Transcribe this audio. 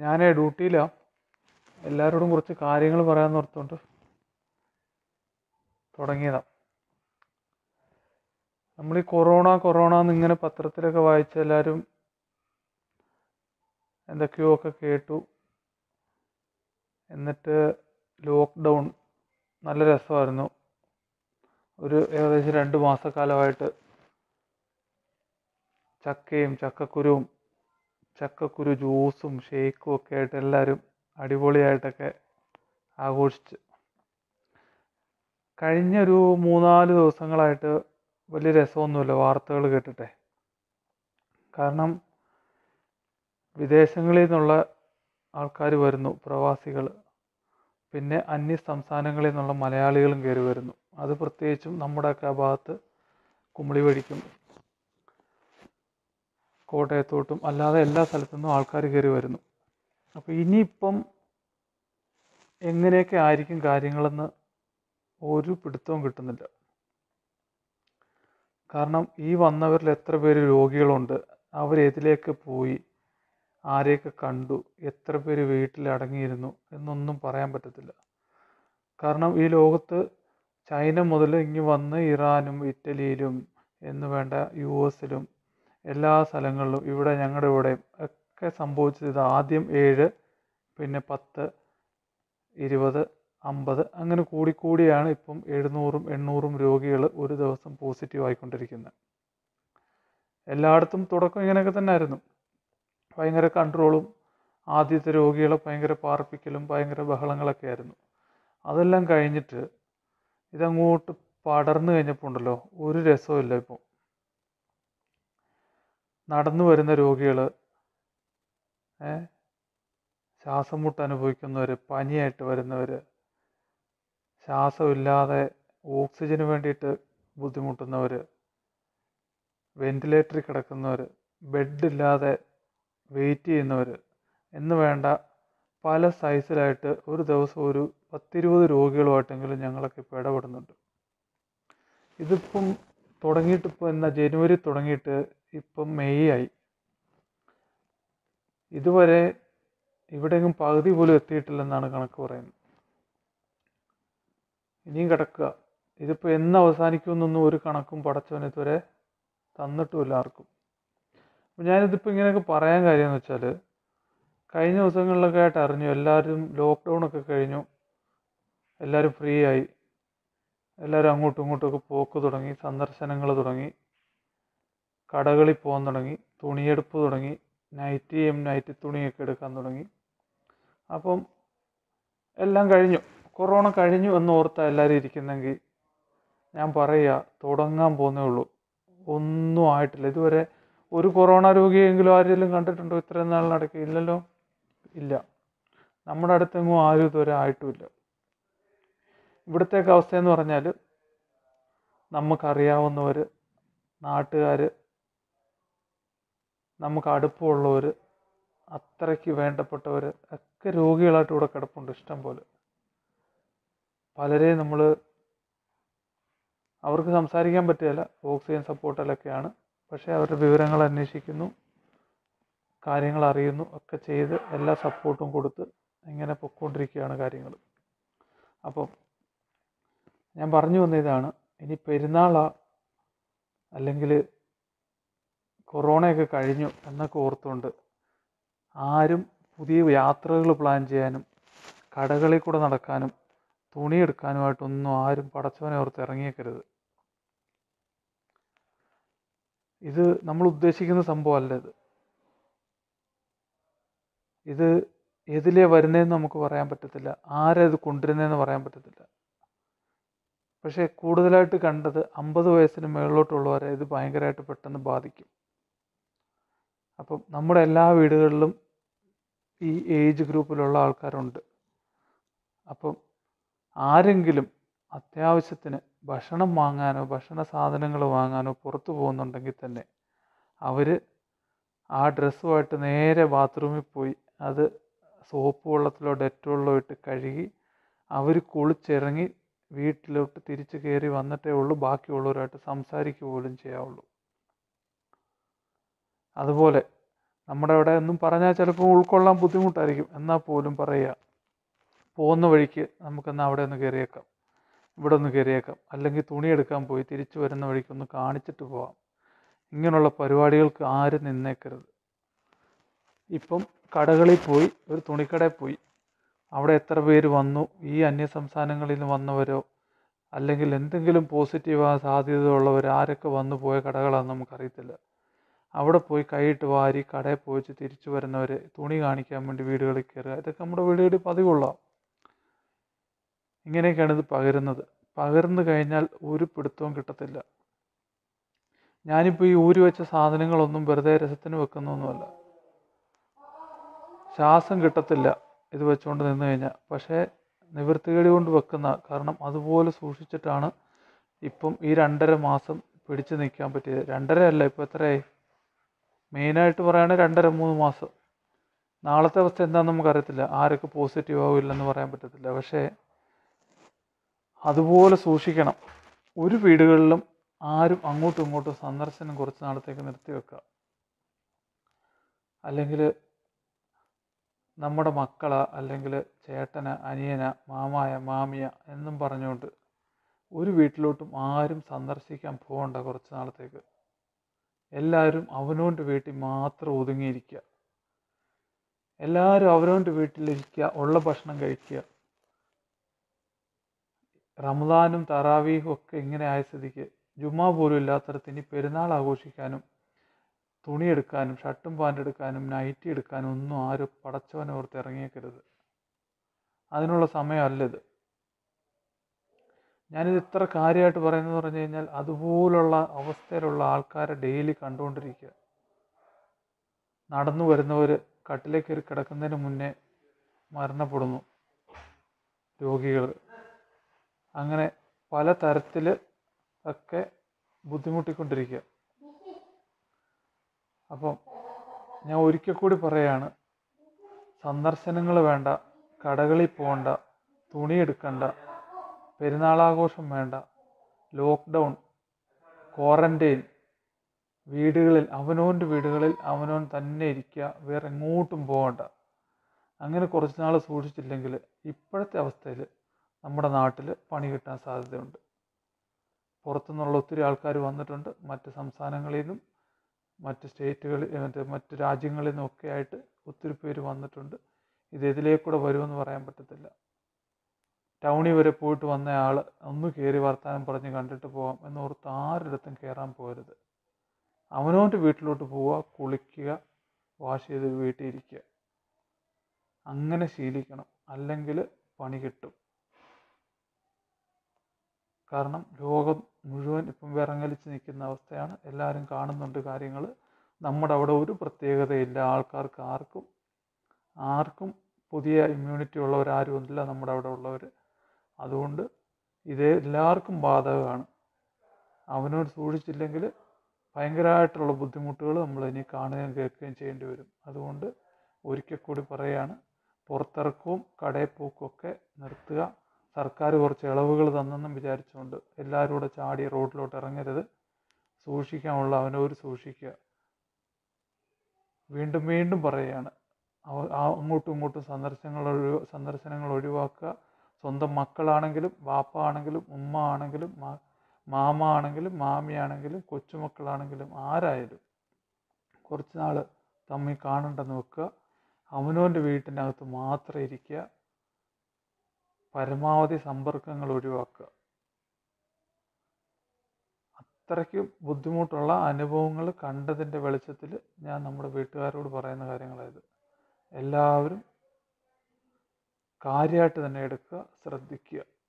ഞാൻ ഡ്യൂട്ടിയിലാണ് എല്ലാവരോടും കുറച്ച് കാര്യങ്ങൾ പറയാമെന്ന് ഓർത്തുകൊണ്ട് തുടങ്ങിയതാണ് നമ്മൾ ഈ കൊറോണ കൊറോണ എന്നിങ്ങനെ പത്രത്തിലൊക്കെ വായിച്ച എല്ലാവരും എന്തൊക്കെയോ ഒക്കെ കേട്ടു എന്നിട്ട് ലോക്ക്ഡൗൺ നല്ല രസമായിരുന്നു ഒരു ഏകദേശം രണ്ട് മാസക്കാലമായിട്ട് ചക്കയും ചക്കക്കുരുവും ചക്കക്കുരു ജ്യൂസും ഷേക്കും ഒക്കെ ആയിട്ട് എല്ലാവരും അടിപൊളിയായിട്ടൊക്കെ ആഘോഷിച്ച് കഴിഞ്ഞൊരു മൂന്നാല് ദിവസങ്ങളായിട്ട് വലിയ രസമൊന്നുമില്ല വാർത്തകൾ കേട്ടിട്ടെ കാരണം വിദേശങ്ങളിൽ നിന്നുള്ള ആൾക്കാർ വരുന്നു പ്രവാസികൾ പിന്നെ അന്യ സംസ്ഥാനങ്ങളിൽ നിന്നുള്ള മലയാളികളും കയറി വരുന്നു അത് പ്രത്യേകിച്ചും നമ്മുടെയൊക്കെ ആ ഭാഗത്ത് കുമളി വഴിക്കും കോട്ടയത്തോട്ടും അല്ലാതെ എല്ലാ സ്ഥലത്തു നിന്നും ആൾക്കാർ കയറി വരുന്നു അപ്പോൾ ഇനിയിപ്പം എങ്ങനെയൊക്കെ ആയിരിക്കും കാര്യങ്ങളെന്ന് ഒരു പിടുത്തവും കിട്ടുന്നില്ല കാരണം ഈ വന്നവരിൽ എത്ര പേര് രോഗികളുണ്ട് അവരേതിലേക്ക് പോയി ആരെയൊക്കെ കണ്ടു എത്ര പേര് വീട്ടിൽ അടങ്ങിയിരുന്നു എന്നൊന്നും പറയാൻ പറ്റത്തില്ല കാരണം ഈ ലോകത്ത് ചൈന മുതൽ ഇങ്ങ് വന്ന് ഇറാനും ഇറ്റലിയിലും എന്ന് വേണ്ട യു എസിലും എല്ലാ സ്ഥലങ്ങളിലും ഇവിടെ ഞങ്ങളുടെ ഇവിടെ ഒക്കെ സംഭവിച്ചത് ഇത് ആദ്യം ഏഴ് പിന്നെ പത്ത് ഇരുപത് അമ്പത് അങ്ങനെ കൂടിക്കൂടിയാണ് ഇപ്പം എഴുന്നൂറും എണ്ണൂറും രോഗികൾ ഒരു ദിവസം പോസിറ്റീവ് ആയിക്കൊണ്ടിരിക്കുന്നത് എല്ലായിടത്തും തുടക്കം ഇങ്ങനെയൊക്കെ തന്നെ ആയിരുന്നു ഭയങ്കര കൺട്രോളും ആദ്യത്തെ രോഗികളെ ഭയങ്കര പാർപ്പിക്കലും ഭയങ്കര ബഹളങ്ങളൊക്കെ ആയിരുന്നു അതെല്ലാം കഴിഞ്ഞിട്ട് ഇതങ്ങോട്ട് പടർന്നു കഴിഞ്ഞപ്പോൾ ഉണ്ടല്ലോ ഒരു രസമില്ല ഇപ്പം നടന്നു വരുന്ന രോഗികൾ ഏ ശ്വാസം മുട്ട് അനുഭവിക്കുന്നവർ പനിയായിട്ട് വരുന്നവർ ശ്വാസമില്ലാതെ ഓക്സിജന് വേണ്ടിയിട്ട് ബുദ്ധിമുട്ടുന്നവർ വെന്റിലേറ്ററിൽ കിടക്കുന്നവർ ബെഡില്ലാതെ വെയിറ്റ് ചെയ്യുന്നവർ എന്ന് വേണ്ട പല സൈസിലായിട്ട് ഒരു ദിവസം ഒരു പത്തിരുപത് രോഗികളുമായിട്ടെങ്കിലും ഞങ്ങളൊക്കെ ഇപ്പോൾ ഇടപെടുന്നുണ്ട് ഇതിപ്പം തുടങ്ങിയിട്ട് ഇപ്പോൾ എന്നാ ജനുവരി തുടങ്ങിയിട്ട് ഇപ്പം മെയ് ആയി ഇതുവരെ ഇവിടെയെങ്കിലും പകുതി പോലും എത്തിയിട്ടില്ലെന്നാണ് കണക്ക് പറയുന്നത് ഇനിയും കിടക്കുക ഇതിപ്പോൾ എന്ന് അവസാനിക്കുമെന്നൊന്നും ഒരു കണക്കും പടച്ചവൻ ഇതുവരെ തന്നിട്ടുമില്ല ആർക്കും അപ്പോൾ ഞാനിതിപ്പോൾ ഇങ്ങനെയൊക്കെ പറയാൻ കാര്യം എന്ന് വെച്ചാൽ കഴിഞ്ഞ ദിവസങ്ങളിലൊക്കെ ആയിട്ട് അറിഞ്ഞു എല്ലാവരും ലോക്ക്ഡൗൺ ഒക്കെ കഴിഞ്ഞു എല്ലാവരും ഫ്രീ ആയി എല്ലാവരും അങ്ങോട്ടും ഇങ്ങോട്ടും ഒക്കെ പോക്ക് തുടങ്ങി സന്ദർശനങ്ങൾ തുടങ്ങി കടകളിൽ പോകാൻ തുടങ്ങി തുണിയെടുപ്പ് തുടങ്ങി നൈറ്റിയും നൈറ്റി തുണിയൊക്കെ എടുക്കാൻ തുടങ്ങി അപ്പം എല്ലാം കഴിഞ്ഞു കൊറോണ കഴിഞ്ഞു എന്ന് ഓർത്താ എല്ലാവരും ഇരിക്കുന്നെങ്കിൽ ഞാൻ പറയുക തുടങ്ങാൻ പോകുന്നേ ഉള്ളൂ ഒന്നും ആയിട്ടില്ല ഇതുവരെ ഒരു കൊറോണ രോഗിയെങ്കിലും ആരെങ്കിലും കണ്ടിട്ടുണ്ടോ ഇത്രയും നാളിനടക്ക് ഇല്ലല്ലോ ഇല്ല നമ്മുടെ അടുത്തെങ്ങും ആരും ഇതുവരെ ആയിട്ടുമില്ല ഇവിടുത്തേക്ക് അവസ്ഥ എന്ന് പറഞ്ഞാൽ നമുക്കറിയാവുന്നവർ നാട്ടുകാർ നമുക്ക് അടുപ്പമുള്ളവർ അത്രയ്ക്ക് വേണ്ടപ്പെട്ടവർ ഒക്കെ രോഗികളായിട്ട് ഇവിടെ കിടപ്പുണ്ട് ഇഷ്ടം പോലെ പലരെയും നമ്മൾ അവർക്ക് സംസാരിക്കാൻ പറ്റുകയില്ല ഓക്സിജൻ സപ്പോർട്ടിലൊക്കെയാണ് പക്ഷേ അവരുടെ വിവരങ്ങൾ അന്വേഷിക്കുന്നു കാര്യങ്ങൾ അറിയുന്നു ഒക്കെ ചെയ്ത് എല്ലാ സപ്പോർട്ടും കൊടുത്ത് ഇങ്ങനെ പൊയ്ക്കൊണ്ടിരിക്കുകയാണ് കാര്യങ്ങൾ അപ്പം ഞാൻ പറഞ്ഞു വന്ന ഇതാണ് ഇനി പെരുന്നാളാ അല്ലെങ്കിൽ കൊറോണയൊക്കെ കഴിഞ്ഞു എന്നൊക്കെ ഓർത്തുകൊണ്ട് ആരും പുതിയ യാത്രകൾ പ്ലാൻ ചെയ്യാനും കടകളിൽ കൂടെ നടക്കാനും തുണിയെടുക്കാനുമായിട്ടൊന്നും ആരും പടച്ചവനെ ഓർത്ത് ഇറങ്ങിയേക്കരുത് ഇത് നമ്മൾ ഉദ്ദേശിക്കുന്ന സംഭവമല്ല ഇത് ഇത് ഏതിലേ വരുന്നതെന്ന് നമുക്ക് പറയാൻ പറ്റത്തില്ല ആരാ ഇത് കൊണ്ടുവരുന്നതെന്ന് പറയാൻ പറ്റത്തില്ല പക്ഷേ കൂടുതലായിട്ട് കണ്ടത് അമ്പത് വയസ്സിന് മുകളിലോട്ടുള്ളവരെ ഇത് ഭയങ്കരമായിട്ട് പെട്ടെന്ന് ബാധിക്കും അപ്പം നമ്മുടെ എല്ലാ വീടുകളിലും ഈ ഏജ് ഗ്രൂപ്പിലുള്ള ആൾക്കാരുണ്ട് അപ്പം ആരെങ്കിലും അത്യാവശ്യത്തിന് ഭക്ഷണം വാങ്ങാനോ ഭക്ഷണ സാധനങ്ങൾ വാങ്ങാനോ പുറത്തു പോകുന്നുണ്ടെങ്കിൽ തന്നെ അവർ ആ ഡ്രസ്സുമായിട്ട് നേരെ ബാത്റൂമിൽ പോയി അത് സോപ്പ് വെള്ളത്തിലോ ഡെറ്റോളിലോ ഇട്ട് കഴുകി അവർ കുളിച്ചിറങ്ങി വീട്ടിലോട്ട് തിരിച്ച് കയറി വന്നിട്ടേ ഉള്ളൂ ബാക്കിയുള്ളവരായിട്ട് സംസാരിക്കുക പോലും ചെയ്യാവുള്ളൂ അതുപോലെ നമ്മുടെ അവിടെ ഒന്നും പറഞ്ഞാൽ ചിലപ്പോൾ ഉൾക്കൊള്ളാൻ ബുദ്ധിമുട്ടായിരിക്കും എന്നാൽ പോലും പറയുക പോകുന്ന വഴിക്ക് നമുക്കെന്നാൽ അവിടെ ഒന്ന് കയറിയേക്കാം ഇവിടെ ഒന്ന് കയറിയേക്കാം അല്ലെങ്കിൽ തുണി എടുക്കാൻ പോയി തിരിച്ചു വരുന്ന വഴിക്ക് ഒന്ന് കാണിച്ചിട്ട് പോവാം ഇങ്ങനെയുള്ള പരിപാടികൾക്ക് ആരും നിന്നേക്കരുത് ഇപ്പം കടകളിൽ പോയി ഒരു തുണിക്കടയിൽ പോയി അവിടെ എത്ര പേര് വന്നു ഈ അന്യ സംസ്ഥാനങ്ങളിൽ നിന്ന് വന്നവരോ അല്ലെങ്കിൽ എന്തെങ്കിലും പോസിറ്റീവ് സാധ്യതയുള്ളവർ ആരൊക്കെ വന്നു പോയ കടകളാണെന്ന് നമുക്കറിയത്തില്ല അവിടെ പോയി കൈയിട്ട് വാരി കടയിൽ പോയിച്ച് തിരിച്ചു വരുന്നവർ തുണി കാണിക്കാൻ വേണ്ടി വീടുകളിൽ കയറുക ഇതൊക്കെ നമ്മുടെ വീടുകളിൽ പതിവുള്ള ഇങ്ങനെയൊക്കെയാണ് ഇത് പകരുന്നത് പകർന്നു കഴിഞ്ഞാൽ ഒരു പിടുത്തവും കിട്ടത്തില്ല ഞാനിപ്പോൾ ഈ ഊരി വെച്ച സാധനങ്ങളൊന്നും വെറുതെ രസത്തിന് വെക്കുന്നൊന്നുമല്ല ശ്വാസം കിട്ടത്തില്ല ഇത് വെച്ചുകൊണ്ട് നിന്ന് കഴിഞ്ഞാൽ പക്ഷേ നിവൃത്തികേട് കൊണ്ട് വെക്കുന്ന കാരണം അതുപോലെ സൂക്ഷിച്ചിട്ടാണ് ഇപ്പം ഈ രണ്ടര മാസം പിടിച്ചു നിൽക്കാൻ പറ്റിയത് രണ്ടര അല്ല ഇപ്പോൾ എത്രയായി മെയിനായിട്ട് പറയുകയാണെങ്കിൽ രണ്ടര മൂന്ന് മാസം നാളത്തെ അവസ്ഥ എന്താണെന്ന് നമുക്കറിയത്തില്ല ആരൊക്കെ പോസിറ്റീവ് ആവില്ലെന്ന് പറയാൻ പറ്റത്തില്ല പക്ഷേ അതുപോലെ സൂക്ഷിക്കണം ഒരു വീടുകളിലും ആരും അങ്ങോട്ടും ഇങ്ങോട്ടും സന്ദർശനം കുറച്ച് നാളത്തേക്ക് നിർത്തി വെക്കുക അല്ലെങ്കിൽ നമ്മുടെ മക്കള അല്ലെങ്കിൽ ചേട്ടന അനിയന മാമായ മാമിയ എന്നും പറഞ്ഞുകൊണ്ട് ഒരു വീട്ടിലോട്ടും ആരും സന്ദർശിക്കാൻ പോകണ്ട കുറച്ച് നാളത്തേക്ക് എല്ലാവരും അവനവൻ്റെ വീട്ടിൽ മാത്രം ഒതുങ്ങിയിരിക്കുക എല്ലാവരും അവനവൻ്റെ വീട്ടിലിരിക്കുക ഉള്ള ഭക്ഷണം കഴിക്കുക റമദാനും തറാവീഹും ഒക്കെ ഇങ്ങനെ ആയ സ്ഥിതിക്ക് ജുമാ പോലും ഇല്ലാത്തടത്ത് ഇനി പെരുന്നാൾ ആഘോഷിക്കാനും തുണി എടുക്കാനും ഷർട്ടും പാൻ്റ് എടുക്കാനും നൈറ്റി എടുക്കാനും ഒന്നും ആരും പടച്ചവനെ ഓർത്ത് ഇറങ്ങിയേക്കരുത് അതിനുള്ള സമയമല്ല ഇത് ഞാനിത് ഇത്ര കാര്യമായിട്ട് പറയുന്നത് പറഞ്ഞു കഴിഞ്ഞാൽ അതുപോലുള്ള അവസ്ഥയിലുള്ള ആൾക്കാരെ ഡെയിലി കണ്ടുകൊണ്ടിരിക്കുക നടന്നു വരുന്നവർ കട്ടിലേക്ക് കയറി കിടക്കുന്നതിന് മുന്നേ മരണപ്പെടുന്നു രോഗികൾ അങ്ങനെ പല തരത്തിൽ ഒക്കെ ബുദ്ധിമുട്ടിക്കൊണ്ടിരിക്കുക അപ്പം ഞാൻ ഒരിക്കൽ കൂടി പറയാണ് സന്ദർശനങ്ങൾ വേണ്ട കടകളിൽ പോകണ്ട തുണി എടുക്കണ്ട പെരുന്നാളാഘോഷം വേണ്ട ലോക്ക്ഡൗൺ ക്വാറൻറ്റൈൻ വീടുകളിൽ അവനവൻ്റെ വീടുകളിൽ അവനവൻ തന്നെ ഇരിക്കുക വേറെ എങ്ങോട്ടും പോകണ്ട അങ്ങനെ കുറച്ച് നാൾ സൂക്ഷിച്ചില്ലെങ്കിൽ ഇപ്പോഴത്തെ അവസ്ഥയിൽ നമ്മുടെ നാട്ടിൽ പണി കിട്ടാൻ സാധ്യതയുണ്ട് പുറത്തുനിന്നുള്ള ഒത്തിരി ആൾക്കാർ വന്നിട്ടുണ്ട് മറ്റ് സംസ്ഥാനങ്ങളിൽ നിന്നും മറ്റ് സ്റ്റേറ്റുകളിൽ മറ്റ് മറ്റ് രാജ്യങ്ങളിൽ നിന്നൊക്കെ ആയിട്ട് ഒത്തിരി പേര് വന്നിട്ടുണ്ട് ഇത് ഇതിലേക്കൂടെ വരുമെന്ന് പറയാൻ പറ്റത്തില്ല ടൗണിൽ വരെ പോയിട്ട് വന്ന ആൾ ഒന്ന് കയറി വർത്താനം പറഞ്ഞ് കണ്ടിട്ട് പോകാം എന്നോർത്ത് ആരിടത്തും കയറാൻ പോകരുത് അവനവൻ്റെ വീട്ടിലോട്ട് പോവുക കുളിക്കുക വാഷ് ചെയ്ത് വീട്ടിൽ ഇരിക്കുക അങ്ങനെ ശീലിക്കണം അല്ലെങ്കിൽ പണി കിട്ടും കാരണം ലോകം മുഴുവൻ ഇപ്പം വിറങ്ങലിച്ച് നിൽക്കുന്ന അവസ്ഥയാണ് എല്ലാവരും കാണുന്നുണ്ട് കാര്യങ്ങൾ നമ്മുടെ അവിടെ ഒരു പ്രത്യേകതയില്ല ആൾക്കാർക്ക് ആർക്കും ആർക്കും പുതിയ ഇമ്മ്യൂണിറ്റി ഉള്ളവരാരും ഇല്ല നമ്മുടെ അവിടെ ഉള്ളവർ അതുകൊണ്ട് ഇത് എല്ലാവർക്കും ബാധകമാണ് അവനോട് സൂക്ഷിച്ചില്ലെങ്കിൽ ഭയങ്കരമായിട്ടുള്ള ബുദ്ധിമുട്ടുകൾ നമ്മൾ ഇനി കാണുകയും കേൾക്കുകയും ചെയ്യേണ്ടി വരും അതുകൊണ്ട് ഒരിക്കൽ കൂടി പറയുകയാണ് പുറത്തിറക്കവും കടയിൽ പോക്കും ഒക്കെ നിർത്തുക സർക്കാർ കുറച്ച് ഇളവുകൾ തന്നെന്നും വിചാരിച്ചുകൊണ്ട് എല്ലാവരും കൂടെ ചാടി റോഡിലോട്ട് ഇറങ്ങരുത് സൂക്ഷിക്കാനുള്ള അവനവർ സൂക്ഷിക്കുക വീണ്ടും വീണ്ടും പറയുകയാണ് അവ- ആ അങ്ങോട്ടും ഇങ്ങോട്ടും സന്ദർശനങ്ങൾ ഒഴിവ് സന്ദർശനങ്ങൾ ഒഴിവാക്കുക സ്വന്തം മക്കളാണെങ്കിലും ബാപ്പ ആണെങ്കിലും ഉമ്മ ആണെങ്കിലും മാ- മാമ ആണെങ്കിലും മാമിയാണെങ്കിലും കൊച്ചുമക്കളാണെങ്കിലും ആരായാലും കുറച്ച് നാൾ തമ്മിൽ കാണണ്ടെന്ന് വെക്കുക അവനവൻ്റെ വീട്ടിനകത്ത് മാത്രം ഇരിക്കുക പരമാവധി സമ്പർക്കങ്ങൾ ഒഴിവാക്കുക അത്രയ്ക്ക് ബുദ്ധിമുട്ടുള്ള അനുഭവങ്ങൾ കണ്ടതിൻ്റെ വെളിച്ചത്തിൽ ഞാൻ നമ്മുടെ വീട്ടുകാരോട് പറയുന്ന കാര്യങ്ങളായത് എല്ലാവരും കാര്യമായിട്ട് തന്നെ എടുക്കുക ശ്രദ്ധിക്കുക